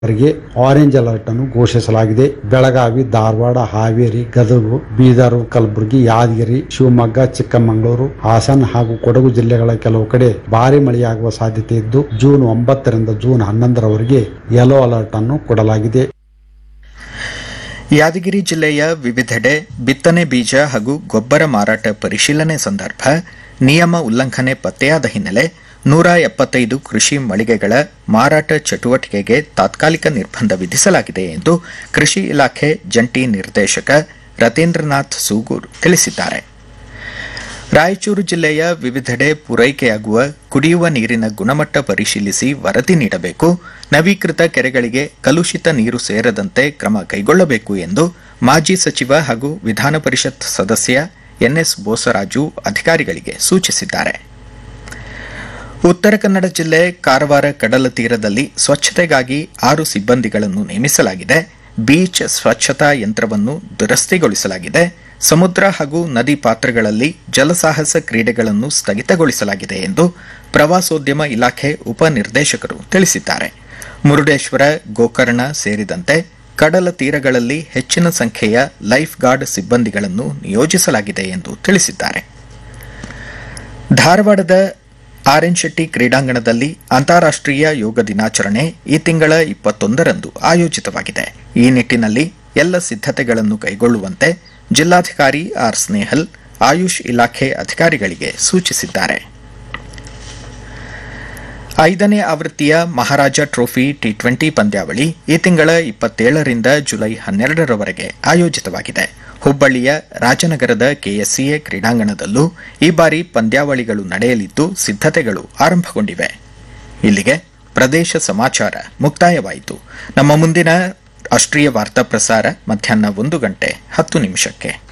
ರಿಗೆ orange alert ಅನ್ನು ಘೋಷಿಸಲಾಗಿದೆ ಬೆಳಗಾವಿ ಧಾರವಾಡ ಹಾವೇರಿ ಗದಗ ಬೀದರ್ ಕಲಬುರಗಿ ಯಾದಗಿರಿ ಶಿವಮೊಗ್ಗ ಚಿಕ್ಕಮಗಳೂರು ಹಾಸನ ಹಾಗೂ ಕೊಡಗು ಜಿಲ್ಲೆಗಳ ಕೆಲವು ಕಡೆ ಭಾರಿ ಮಳೆಯಾಗುವ ಸಾಧ್ಯತೆ ಇದ್ದು ಜೂನ್ ಒಂಬತ್ತರಿಂದ ಜೂನ್ ಹನ್ನೊಂದರವರೆಗೆ ಯೆಲ್ಲೋ ಅಲರ್ಟ್ ಅನ್ನು ಕೊಡಲಾಗಿದೆ ಯಾದಗಿರಿ ಜಿಲ್ಲೆಯ ವಿವಿಧೆಡೆ ಬಿತ್ತನೆ ಬೀಜ ಹಾಗೂ ಗೊಬ್ಬರ ಮಾರಾಟ ಪರಿಶೀಲನೆ ಸಂದರ್ಭ ನಿಯಮ ಉಲ್ಲಂಘನೆ ಪತ್ತೆಯಾದ ಹಿನ್ನೆಲೆ ನೂರ ಎಪ್ಪತ್ತೈದು ಕೃಷಿ ಮಳಿಗೆಗಳ ಮಾರಾಟ ಚಟುವಟಿಕೆಗೆ ತಾತ್ಕಾಲಿಕ ನಿರ್ಬಂಧ ವಿಧಿಸಲಾಗಿದೆ ಎಂದು ಕೃಷಿ ಇಲಾಖೆ ಜಂಟಿ ನಿರ್ದೇಶಕ ರತೀಂದ್ರನಾಥ್ ಸೂಗೂರ್ ತಿಳಿಸಿದ್ದಾರೆ ರಾಯಚೂರು ಜಿಲ್ಲೆಯ ವಿವಿಧೆಡೆ ಪೂರೈಕೆಯಾಗುವ ಕುಡಿಯುವ ನೀರಿನ ಗುಣಮಟ್ಟ ಪರಿಶೀಲಿಸಿ ವರದಿ ನೀಡಬೇಕು ನವೀಕೃತ ಕೆರೆಗಳಿಗೆ ಕಲುಷಿತ ನೀರು ಸೇರದಂತೆ ಕ್ರಮ ಕೈಗೊಳ್ಳಬೇಕು ಎಂದು ಮಾಜಿ ಸಚಿವ ಹಾಗೂ ವಿಧಾನ ಪರಿಷತ್ ಸದಸ್ಯ ಎನ್ಎಸ್ ಬೋಸರಾಜು ಅಧಿಕಾರಿಗಳಿಗೆ ಸೂಚಿಸಿದ್ದಾರೆ ಉತ್ತರ ಕನ್ನಡ ಜಿಲ್ಲೆ ಕಾರವಾರ ಕಡಲ ತೀರದಲ್ಲಿ ಸ್ವಚ್ಛತೆಗಾಗಿ ಆರು ಸಿಬ್ಬಂದಿಗಳನ್ನು ನೇಮಿಸಲಾಗಿದೆ ಬೀಚ್ ಸ್ವಚ್ಛತಾ ಯಂತ್ರವನ್ನು ದುರಸ್ತಿಗೊಳಿಸಲಾಗಿದೆ ಸಮುದ್ರ ಹಾಗೂ ನದಿ ಪಾತ್ರಗಳಲ್ಲಿ ಜಲಸಾಹಸ ಕ್ರೀಡೆಗಳನ್ನು ಸ್ಥಗಿತಗೊಳಿಸಲಾಗಿದೆ ಎಂದು ಪ್ರವಾಸೋದ್ಯಮ ಇಲಾಖೆ ಉಪನಿರ್ದೇಶಕರು ತಿಳಿಸಿದ್ದಾರೆ ಮುರುಡೇಶ್ವರ ಗೋಕರ್ಣ ಸೇರಿದಂತೆ ಕಡಲ ತೀರಗಳಲ್ಲಿ ಹೆಚ್ಚಿನ ಸಂಖ್ಯೆಯ ಲೈಫ್ ಗಾರ್ಡ್ ಸಿಬ್ಬಂದಿಗಳನ್ನು ನಿಯೋಜಿಸಲಾಗಿದೆ ಎಂದು ತಿಳಿಸಿದ್ದಾರೆ ಧಾರವಾಡದ ಆರ್ಎನ್ ಶೆಟ್ಟಿ ಕ್ರೀಡಾಂಗಣದಲ್ಲಿ ಅಂತಾರಾಷ್ಟೀಯ ಯೋಗ ದಿನಾಚರಣೆ ಈ ತಿಂಗಳ ಇಪ್ಪತ್ತೊಂದರಂದು ಆಯೋಜಿತವಾಗಿದೆ ಈ ನಿಟ್ಟಿನಲ್ಲಿ ಎಲ್ಲ ಸಿದ್ಧತೆಗಳನ್ನು ಕೈಗೊಳ್ಳುವಂತೆ ಜಿಲ್ಲಾಧಿಕಾರಿ ಆರ್ ಸ್ನೇಹಲ್ ಆಯುಷ್ ಇಲಾಖೆ ಅಧಿಕಾರಿಗಳಿಗೆ ಸೂಚಿಸಿದ್ದಾರೆ ಐದನೇ ಆವೃತ್ತಿಯ ಮಹಾರಾಜ ಟ್ರೋಫಿ ಟಿ ಟ್ವೆಂಟಿ ಪಂದ್ಯಾವಳಿ ಈ ತಿಂಗಳ ಇಪ್ಪತ್ತೇಳರಿಂದ ಜುಲೈ ಹನ್ನೆರಡರವರೆಗೆ ಆಯೋಜಿತವಾಗಿದೆ ಹುಬ್ಬಳ್ಳಿಯ ರಾಜನಗರದ ಕೆಎಸ್ಸಿಎ ಕ್ರೀಡಾಂಗಣದಲ್ಲೂ ಈ ಬಾರಿ ಪಂದ್ಯಾವಳಿಗಳು ನಡೆಯಲಿದ್ದು ಸಿದ್ಧತೆಗಳು ಆರಂಭಗೊಂಡಿವೆ ಇಲ್ಲಿಗೆ ಪ್ರದೇಶ ಸಮಾಚಾರ ಮುಕ್ತಾಯವಾಯಿತು ನಮ್ಮ ಮುಂದಿನ ರಾಷ್ಟ್ರೀಯ ವಾರ್ತಾ ಪ್ರಸಾರ ಮಧ್ಯಾಹ್ನ ಒಂದು ಗಂಟೆ ಹತ್ತು ನಿಮಿಷಕ್ಕೆ